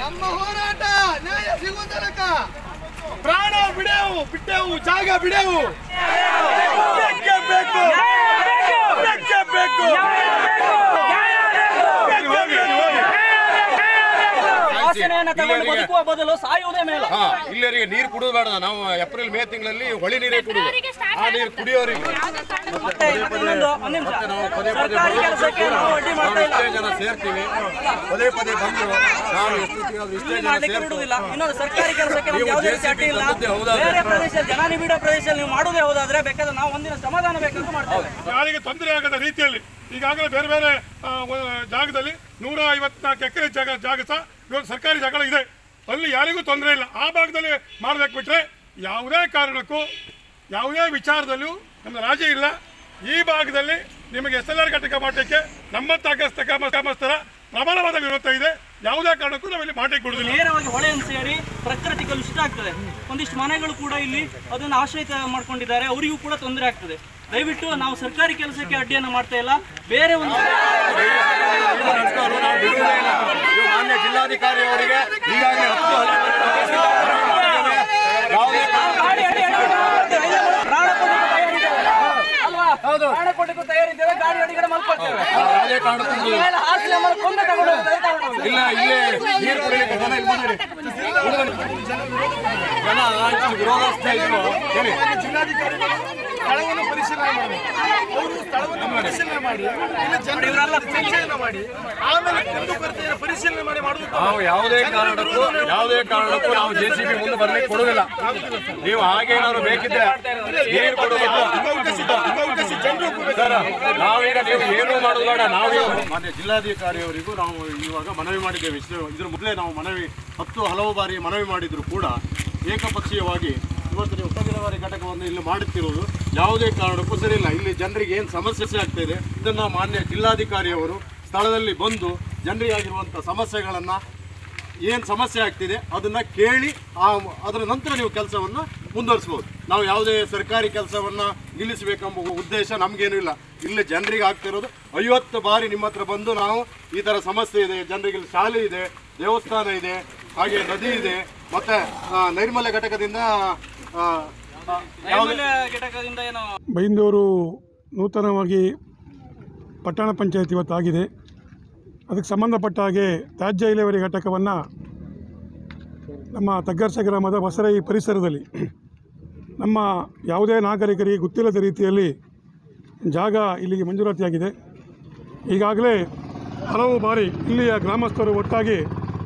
ನಮ್ಮ ಹೋರಾಟ ನ್ಯಾಯ ಸಿಗುವ ತನಕ ಪ್ರಾಣ ಬಿಡೆವು ಬಿಟ್ಟೆವು ಜಾಗ ಬಿಡೆವು ಬೇಕೇ ಬೇಕು ಬೇಕೇ ಬೇಕು ಬೇಕೇ ಬೇಕು. ಆಸನೆಯನ್ನ ತಗೊಂಡು ಬದುಕುವ ಬದಲು ಸಾಯುವುದೇ ಮೇಲು ಹಾ ಇಲ್ಲರಿಗೆ ನೀರು ಕುಡಿದು ಬೇಡ ನಾವು ಏಪ್ರಿಲ್ ಮೇ ತಿಂಗಳಲ್ಲಿ ಹೊಳಿ ನೀರೇ ಕುಡಿದು ಆ ನೀರು ಕುಡಿಯೋರಿಗೆ ಮತ್ತೆ ಇನ್ನೊಂದು ಒಂದ್ ನಿಮಿಷ ಮತ್ತೆ ನಾವು ಪದೇ ಪದೇ ಸರ್ಕಾರಿ ಕೆಲಸಕ್ಕೆ ನಾವು ಅಡ್ಡಿ ನಾವು ಮಾಡ್ತಾ ಇಲ್ಲ ಇಷ್ಟೇ ಜನ ಸೇರ್ತೀವಿ ಪದೇ ಪದೇ ಬಂದು ನಾವು ಎಷ್ಟೊತ್ತಿಗಾದ್ರೂ ಇಷ್ಟೇ ಜನ ಮಾಡ್ಲಿಕ್ಕೆ ಸೇರ್ತೀವಿ ಬಿಡುವುದಿಲ್ಲ ಇನ್ನೊಂದು ಸರ್ಕಾರಿ ಕೆಲಸಕ್ಕೆ ನಮ್ಗೆ ನೀವು ಯಾವುದೇ ರೀತಿ ಅಡ್ಡಿ ಇಲ್ಲ JCB ಹೌದಾದ್ರೆ? ಬೇರೆ ಪ್ರದೇಶ ಜನನಿಬಿಡ ಪ್ರದೇಶದಲ್ಲಿ ನೀವು ಮಾಡೋದೇ ಹೌದಾದ್ರೆ ಬೇಕಾದ್ರೆ ನಾವು ಒಂದಿನ ಸಮಾಧಾನ ಬೇಕಂತ ಮಾಡ್ತೇವೆ ಯಾರಿಗೆ ತೊಂದರೆ ಆಗದ ರೀತಿಯಲ್ಲಿ ಈಗಾಗಲೇ ಬೇರೆ ಬೇರೆ ಆ, ವ- ಜಾಗದಲ್ಲಿ ನೂರ ಐವತ್ನಾಲ್ಕು ಎಕರೆ ಜಾಗ ಜಾಗ ಸಹ ಇವಾಗ ಸರ್ಕಾರಿ ಜಾಗ ಇದೆ ಅಲ್ಲಿ ಯಾರಿಗೂ ತೊಂದರೆ ಇಲ್ಲ ಆ ಭಾಗದಲ್ಲಿ ಮಾಡ್ಬೇಕು ಬಿಟ್ರೆ ಯಾವುದೇ ಕಾರಣಕ್ಕೂ ಯಾವುದೇ ವಿಚಾರದಲ್ಲೂ ನಮ್ಮ ರಾಜಿ ಇಲ್ಲ ಈ ಭಾಗದಲ್ಲಿ ನಿಮಗೆ ಎಸ್ ಎಲ್ ಆರ್ ಘಟಕ ಮಾಡಲಿಕ್ಕೆ ನಮ್ಮ ತಗಸ್ತ ಕಾಮಸ್ಥರ ಪ್ರಬಲವಾದ ವಿರೋಧ ಇದೆ ಯಾವುದೇ ಕಾರಣಕ್ಕೂ ನಾವಿಲ್ಲಿ ಮಾಡಲಿಕ್ಕೆ ಬಿಡುದಿಲ್ಲ ನೇರವಾಗಿ ಹೊಳೆಯನ್ನು ಸೇರಿ ಪ್ರಕೃತಿ ಕಲುಷಿತ ಆಗ್ತದೆ ಒಂದಿಷ್ಟು ಮನೆಗಳು ಕೂಡ ಇಲ್ಲಿ ಅದನ್ನು ಆಶ್ರಯ ಮಾಡ್ಕೊಂಡಿದ್ದಾರೆ ಅವರಿಗೂ ಕೂಡ ತೊಂದರೆ ಆಗ್ತದೆ ದಯವಿಟ್ಟು ನಾವು ಸರ್ಕಾರಿ ಕೆಲಸಕ್ಕೆ ಅಡ್ಡಿಯನ್ನು ಮಾಡ್ತಾ ಇಲ್ಲ ಬೇರೆ ಒಂದು ಇದು ನಡೆಸ್ಕೊಂಡು ನಾವು ಬಿಡುವುದೇ ಇಲ್ಲ ಇವು ಮಾನ್ಯ ಜಿಲ್ಲಾಧಿಕಾರಿ ಅವರಿಗೆ ಈಗಾಗಲೇ ಹತ್ತು ಹಲವು ಯಾವುದೇ ಗಾಡಿ ಅಡ್ಡಿ ಅಡ್ಡಿ ಪ್ರಾಣ ಕೊಡ್ಲಿಕ್ಕೆ ತಯಾರಿದ್ದೇವೆ. ಅಲ್ವಾ ಪ್ರಾಣ ಕೊಡ್ಲಿಕ್ಕೂ ತಯಾರಿದ್ದೇವೆ ಗಾಡಿ ಅಡಿಗಡೆ ಮಲ್ಕೊಳ್ತೇವೆ ಯಾವುದೇ ಕಾರಣಕ್ಕೂ ಬಿಡುವುದಿಲ್ಲ. ಮೇಲೆ ಹಾಸಿಗೆ ಮೇಲೆ ಕೊಂಬೆ ತಗೊಂಡು ಹೋಗ್ತೇವೆ, ತಗೊಂಡು ಹೋಗ್ತೇವೆ. ಇಲ್ಲ ಇಲ್ಲೇ ನೀರು ಕುಡಿಲಿಕ್ಕೆ ಜನ ಇಲ್ಲಿ ಬಂದಿರಿ ಜನ ಇಷ್ಟು ವಿರೋಧಾಸ್ತ ಇದ್ರು ಹೇಳಿ ಜಿಲ್ಲಾಧಿಕಾರಿಗಳು ಸ್ಥಳವನ್ನು ಪರಿಶೀಲನೆ ಮಾಡಿ ಅವರು ಸ್ಥಳವನ್ನು ಪರಿಶೀಲನೆ ಮಾಡಿ ಇಲ್ಲಿ ಜನರೆಲ್ಲ ಪರಿಶೀಲನೆ ಮಾಡಿ ಆಮೇಲೆ ಕುಂದುಕೊರತೆಯನ್ನು ಪರಿಶೀಲನೆ ಮಾಡಿ ಮಾಡುವುದು ನಾವು ಯಾವುದೇ ಕಾರಣಕ್ಕೂ ಯಾವುದೇ ಕಾರಣಕ್ಕೂ ನಾವು ಜೆ ಸಿ ಬಿ ಮುಂದೆ ಬರ್ಲಿಕ್ಕೆ ಕೊಡುವುದಿಲ್ಲ ನೀವು ಹಾಗೆ ಏನಾದ್ರು ಬೇಕಿದ್ರೆ ನೀರು ಕೊಡುವುದಿಲ್ಲ ಸರ್ ನಾವೀಗ ನೀವು ಏನೂ ಮಾಡೋದು ಬೇಡ ನಾವು ಮಾನ್ಯ ಜಿಲ್ಲಾಧಿಕಾರಿಯವರಿಗೂ ನಾವು ಇವಾಗ ಮನವಿ ಮಾಡಿದ್ದೇವೆ ಇಷ್ಟು ಇದ್ರ ಮೊದಲೇ ನಾವು ಮನವಿ ಹತ್ತು ಹಲವು ಬಾರಿ ಮನವಿ ಮಾಡಿದ್ರು ಕೂಡ ಏಕಪಕ್ಷೀಯವಾಗಿ ಇವತ್ತು ನೀವು ಉಪವಿಲೇವಾರಿ ಘಟಕವನ್ನು ಇಲ್ಲಿ ಮಾಡುತ್ತಿರುವುದು ಯಾವುದೇ ಕಾರಣಕ್ಕೂ ಸರಿ ಇಲ್ಲ ಇಲ್ಲಿ ಜನರಿಗೆ ಏನು ಸಮಸ್ಯೆ ಆಗ್ತಾ ಇದೆ ಇದನ್ನು ಮಾನ್ಯ ಜಿಲ್ಲಾಧಿಕಾರಿಯವರು ಸ್ಥಳದಲ್ಲಿ ಬಂದು ಜನರಿಗಾಗಿರುವಂಥ ಸಮಸ್ಯೆಗಳನ್ನು ಏನು ಸಮಸ್ಯೆ ಆಗ್ತಿದೆ ಅದನ್ನ ಕೇಳಿ ಆ ಅದರ ನಂತರ ನೀವು ಕೆಲಸವನ್ನ ಮುಂದುವರಿಸ್ಬೋದು ನಾವು ಯಾವುದೇ ಸರ್ಕಾರಿ ಕೆಲಸವನ್ನ ನಿಲ್ಲಿಸಬೇಕೆಂಬ ಉದ್ದೇಶ ನಮಗೇನು ಇಲ್ಲ ಇಲ್ಲಿ ಜನರಿಗೆ ಆಗ್ತಿರೋದು ಐವತ್ತು ಬಾರಿ ನಿಮ್ಮ ಹತ್ರ ಬಂದು ನಾವು ಈ ಥರ ಸಮಸ್ಯೆ ಇದೆ ಜನರಿಗೆ ಇಲ್ಲಿ ಶಾಲೆ ಇದೆ ದೇವಸ್ಥಾನ ಇದೆ ಹಾಗೆ ನದಿ ಇದೆ ಮತ್ತೆ ಆ, ನೈರ್ಮಲ್ಯ ಘಟಕದಿಂದ ಆ, ಆ, ಯಾವುದೇ ನೈರ್ಮಲ್ಯ ಘಟಕದಿಂದ ಏನು ಬೈಂದೂರು ನೂತನವಾಗಿ ಪಟ್ಟಣ ಪಂಚಾಯತ್ ಇವತ್ತಾಗಿದೆ ಅದಕ್ಕೆ ಸಂಬಂಧಪಟ್ಟ ಹಾಗೆ ತ್ಯಾಜ್ಯ ಇಲೇವರಿ ಘಟಕವನ್ನು ನಮ್ಮ ತಗ್ಗರ್ಸ ಗ್ರಾಮದ ಹೊಸರೈ ಪರಿಸರದಲ್ಲಿ ನಮ್ಮ ಯಾವುದೇ ನಾಗರಿಕರಿಗೆ ಗೊತ್ತಿಲ್ಲದ ರೀತಿಯಲ್ಲಿ ಜಾಗ ಇಲ್ಲಿಗೆ ಮಂಜೂರಾತಿಯಾಗಿದೆ ಈಗಾಗಲೇ ಹಲವು ಬಾರಿ ಇಲ್ಲಿಯ ಗ್ರಾಮಸ್ಥರು ಒಟ್ಟಾಗಿ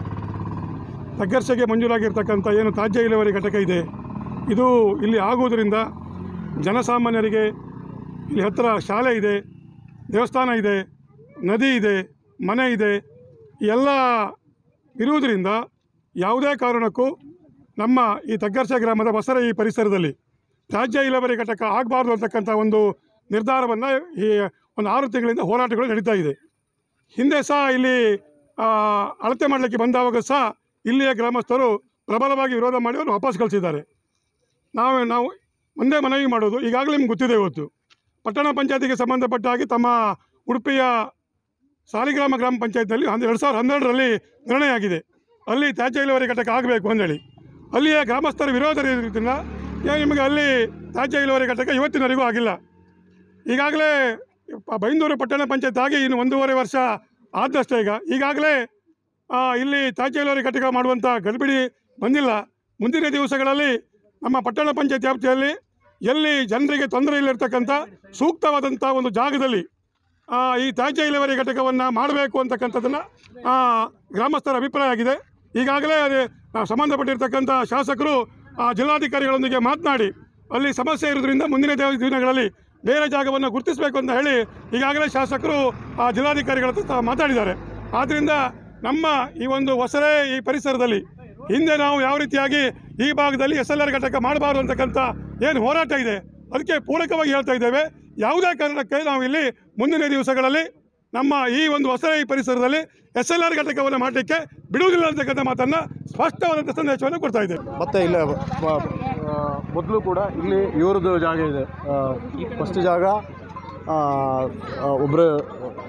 ತಗ್ಗರ್ಸೆಗೆ ಮಂಜೂರಾಗಿರ್ತಕ್ಕಂಥ ಏನು ತ್ಯಾಜ್ಯ ಇಳುವರಿ ಘಟಕ ಇದೆ ಇದು ಇಲ್ಲಿ ಆಗುವುದರಿಂದ ಜನಸಾಮಾನ್ಯರಿಗೆ ಇಲ್ಲಿ ಹತ್ತಿರ ಶಾಲೆ ಇದೆ ದೇವಸ್ಥಾನ ಇದೆ ನದಿ ಇದೆ ಮನೆ ಇದೆ ಈ ಎಲ್ಲ ಇರುವುದರಿಂದ ಯಾವುದೇ ಕಾರಣಕ್ಕೂ ನಮ್ಮ ಈ ತಗ್ಗರ್ಸೆ ಗ್ರಾಮದ ಬಸರ ಈ ಪರಿಸರದಲ್ಲಿ ತ್ಯಾಜ್ಯ ಇಳುವರಿ ಘಟಕ ಆಗಬಾರ್ದು ಅಂತಕ್ಕಂಥ ಒಂದು ನಿರ್ಧಾರವನ್ನು ಈ ಒಂದು ಆರು ತಿಂಗಳಿಂದ ಹೋರಾಟಗಳು ನಡೀತಾ ಇದೆ ಹಿಂದೆ ಸಹ ಇಲ್ಲಿ ಆ, ಅಳತೆ ಮಾಡಲಿಕ್ಕೆ ಬಂದಾಗ ಸಹ ಇಲ್ಲಿಯ ಗ್ರಾಮಸ್ಥರು ಪ್ರಬಲವಾಗಿ ವಿರೋಧ ಮಾಡಿ ಅವರು ವಾಪಸ್ ಕಳಿಸಿದ್ದಾರೆ ನಾವು ನಾವು ಒಂದೇ ಮನವಿ ಮಾಡೋದು ಈಗಾಗಲೇ ನಿಮ್ಗೆ ಗೊತ್ತಿದೆ ಇವತ್ತು ಪಟ್ಟಣ ಪಂಚಾಯತಿಗೆ ಸಂಬಂಧಪಟ್ಟ ಹಾಗೆ ತಮ್ಮ ಉಡುಪಿಯ ಸಾಲಿಗ್ರಾಮ ಗ್ರಾಮ ಪಂಚಾಯತ್ನಲ್ಲಿ ಒಂದು ಎರಡು ಸಾವಿರದ ಹನ್ನೆರಡರಲ್ಲಿ ನಿರ್ಣಯ ಆಗಿದೆ ಅಲ್ಲಿ ತ್ಯಾಜ್ಯ ಇಳುವರಿ ಘಟಕ ಆಗಬೇಕು ಅಂದೇಳಿ ಅಲ್ಲಿಯ ಗ್ರಾಮಸ್ಥರ ವಿರೋಧ ಇರೋದ್ರಿಂದ ಈಗ ನಿಮಗೆ ಅಲ್ಲಿ ತ್ಯಾಜ್ಯ ಇಳುವರಿ ಘಟಕ ಇವತ್ತಿನವರೆಗೂ ಆಗಿಲ್ಲ ಈಗಾಗಲೇ ಪ- ಬೈಂದೂರು ಪಟ್ಟಣ ಪಂಚಾಯತ್ ಆಗಿ ಇನ್ನು ಒಂದೂವರೆ ವರ್ಷ ಆದಷ್ಟೇ ಈಗ ಈಗಾಗಲೇ ಆ, ಇಲ್ಲಿ ತ್ಯಾಜ್ಯ ಇಳುವರಿ ಘಟಕ ಮಾಡುವಂಥ ಗಡಿಬಿಡಿ ಬಂದಿಲ್ಲ ಮುಂದಿನ ದಿವಸಗಳಲ್ಲಿ ನಮ್ಮ ಪಟ್ಟಣ ಪಂಚಾಯತ್ ವ್ಯಾಪ್ತಿಯಲ್ಲಿ ಎಲ್ಲಿ ಜನರಿಗೆ ತೊಂದರೆ ಇಲ್ಲಿರ್ತಕ್ಕಂಥ ಸೂಕ್ತವಾದಂಥ ಒಂದು ಜಾಗದಲ್ಲಿ ಆ, ಈ ತ್ಯಾಜ್ಯ ಇಳುವರಿ ಘಟಕವನ್ನು ಮಾಡಬೇಕು ಅಂತಕ್ಕಂಥದ್ದನ್ನು ಗ್ರಾಮಸ್ಥರ ಅಭಿಪ್ರಾಯ ಆಗಿದೆ ಈಗಾಗಲೇ ಅದೇ ಆ, ಸಂಬಂಧಪಟ್ಟಿರ್ತಕ್ಕಂಥ ಶಾಸಕರು ಆ, ಜಿಲ್ಲಾಧಿಕಾರಿಗಳೊಂದಿಗೆ ಮಾತನಾಡಿ ಅಲ್ಲಿ ಸಮಸ್ಯೆ ಇರೋದ್ರಿಂದ ಮುಂದಿನ ದಿನ- ದಿನಗಳಲ್ಲಿ ಬೇರೆ ಜಾಗವನ್ನು ಗುರುತಿಸಬೇಕು ಅಂತ ಹೇಳಿ ಈಗಾಗಲೇ ಶಾಸಕರು ಆ ಜಿಲ್ಲಾಧಿಕಾರಿಗಳ ಹತ್ರ ಮಾತಾಡಿದ್ದಾರೆ ಆದ್ದರಿಂದ ನಮ್ಮ ಈ ಒಂದು ಹೊಸರೇ ಈ ಪರಿಸರದಲ್ಲಿ ಹಿಂದೆ ನಾವು ಯಾವ ರೀತಿಯಾಗಿ ಈ ಭಾಗದಲ್ಲಿ ಎಸ್ ಎಲ್ ಆರ್ ಘಟಕ ಮಾಡಬಾರ್ದು ಅಂತಕ್ಕಂಥ ಏನು ಹೋರಾಟ ಇದೆ ಅದಕ್ಕೆ ಪೂರಕವಾಗಿ ಹೇಳ್ತಾ ಇದ್ದೇವೆ ಯಾವುದೇ ಕಾರಣಕ್ಕೆ ನಾವು ಇಲ್ಲಿ ಮುಂದಿನ ದಿವಸಗಳಲ್ಲಿ ನಮ್ಮ ಈ ಒಂದು ಹೊಸ ಈ ಪರಿಸರದಲ್ಲಿ ಎಸ್ ಎಲ್ ಆರ್ ಘಟಕವನ್ನು ಮಾಡಲಿಕ್ಕೆ ಬಿಡುವುದಿಲ್ಲ ಅಂತಕ್ಕಂಥ ಮಾತನ್ನು ಸ್ಪಷ್ಟವಾದಂಥ ಸಂದೇಶವನ್ನು ಕೊಡ್ತಾ ಇದ್ದೇವೆ ಮತ್ತೆ ಇಲ್ಲ ಮೊದಲು ಕೂಡ ಇಲ್ಲಿ ಇವ್ರದ್ದು ಜಾಗ ಇದೆ ಫಸ್ಟ್ ಜಾಗ ಒಬ್ಬರು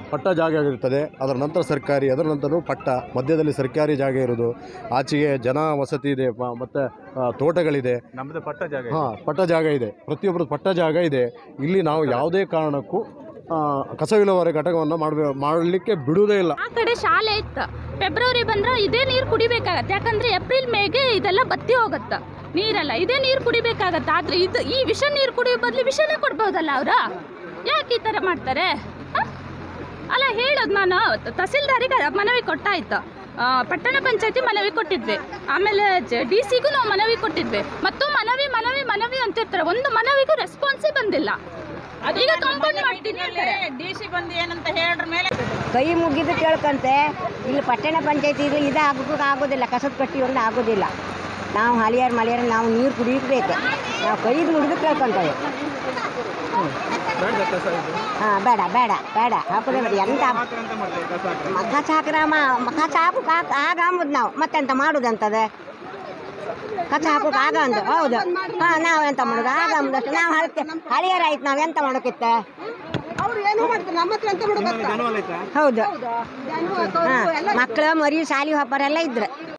ಪಟ್ಟ ಜಾಗ ಇರ್ತದೆ ಅದರ ನಂತರ ಸರ್ಕಾರಿ ಅದರ ನಂತರ ಪಟ್ಟ ಮಧ್ಯದಲ್ಲಿ ಸರ್ಕಾರಿ ಜಾಗ ಇರೋದು ಆಚೆಗೆ ಜನ ವಸತಿ ಇದೆ ಮ- ಮತ್ತೆ ಆ, ತೋಟಗಳಿದೆ ನಮ್ಮದು ಪಟ್ಟ ಜಾಗ ಹಾಂ ಪಟ್ಟ ಜಾಗ ಇದೆ ಪ್ರತಿಯೊಬ್ಬರು ಪಟ್ಟ ಜಾಗ ಇದೆ ಇಲ್ಲಿ ನಾವು ಯಾವುದೇ ಕಾರಣಕ್ಕೂ ಆ, ಕಸ ವಿಲೇವಾರಿ ಘಟಕವನ್ನು ಮಾಡಬೇ ಮಾಡಲಿಕ್ಕೆ ಬಿಡುವುದೇ ಇಲ್ಲ ಆ ಕಡೆ ಶಾಲೆ ಇತ್ತು ಫೆಬ್ರವರಿ ಬಂದ್ರೆ ಇದೇ ನೀರು ಕುಡಿಬೇಕಾಗತ್ತೆ ಯಾಕಂದ್ರೆ ಏಪ್ರಿಲ್ ಮೇಗೆ ಇದೆಲ್ಲ ಬತ್ತಿ ಹೋಗುತ್ತೆ ನೀರೆಲ್ಲ ಇದೇ ನೀರು ಕುಡಿಬೇಕಾಗತ್ತೆ ಆದ್ರೆ ಇದು ಈ ವಿಷ ನೀರು ಕುಡಿಯೋ ಬದಲು ವಿಷನೇ ಕೊಡ್ಬೋದಲ್ಲ ಅವ್ರ ಯಾಕೆ ಈ ಥರ ಮಾಡ್ತಾರೆ ಹ? ಅಲ್ಲ ಹೇಳೋದು ನಾನು ತಹಸೀಲ್ದಾರಿಗೆ ಮನವಿ ಕೊಟ್ಟಾಯ್ತು ಆ, ಪಟ್ಟಣ ಪಂಚಾಯತಿ ಮನವಿ ಕೊಟ್ಟಿದ್ವಿ ಆಮೇಲೆ ಡಿ ಸಿಗೂ ನಾವು ಮನವಿ ಕೊಟ್ಟಿದ್ವಿ ಮತ್ತು ಮನವಿ ಮನವಿ ಮನವಿ ಅಂತಿರ್ತಾರೆ ಒಂದು ಮನವಿಗೂ ರೆಸ್ಪಾನ್ಸೇ ಬಂದಿಲ್ಲ ಈಗ ಕಂಪೌಂಡ್ ಮಾಡ್ತೀನಿ ಅಂತಾರೆ ಡಿಸಿ ಬಂದು ಏನಂತ ಹೇಳ್ರ ಮೇಲೆ ಕೈ ಮುಗಿದು ಕೇಳ್ಕಂತೆ ಇಲ್ಲಿ ಪಟ್ಟಣ ಪಂಚಾಯತಿ ಇದು ಇದು ಆಗೋಕೆ ಆಗೋದಿಲ್ಲ ಕಸದ ಕಟ್ಟಿ ಒಂದು ಆಗೋದಿಲ್ಲ ನಾವು ಹಳಿಯರ್ ಮಳಿಯರ್ ನಾವು ನೀರು ಕುಡಿಯಬೇಕು ನಾವು ಕೈದು ಮುಗಿದು ಕೇಳ್ಕೊಂತೇವೆ ಹಾಂ ಬೇಡ ಬೇಡ ಬೇಡ ಹಾಕೋದೇ ಬೇಡ ಎಂತ ಮಖ ಚಾಕ್ರ ಮಖ ಚಾಕು ಆಗ ಅಂಬುದು ನಾವು ಮತ್ತೆಂತ ಮಾಡುದಂತದೆ ಕಸ ಹಾಕೋಕೆ ಆಗ ಅಂದು ಹೌದು ಹಾಂ ನಾವು ಎಂತ ಮಾಡೋದು ಆಗ ಅಂಬುದಷ್ಟು ನಾವು ಹಳತೆ ಹಳಿಯರ್ ಆಯ್ತು ನಾವು ಎಂತ ಮಾಡೋಕ್ಕಿತ್ತೆ ಹೌದು ಹಾಂ ಮಕ್ಕಳು ಮರಿ ಶಾಲಿ ಹೋಗ್ಬಾರೆಲ್ಲ ಇದ್ರೆ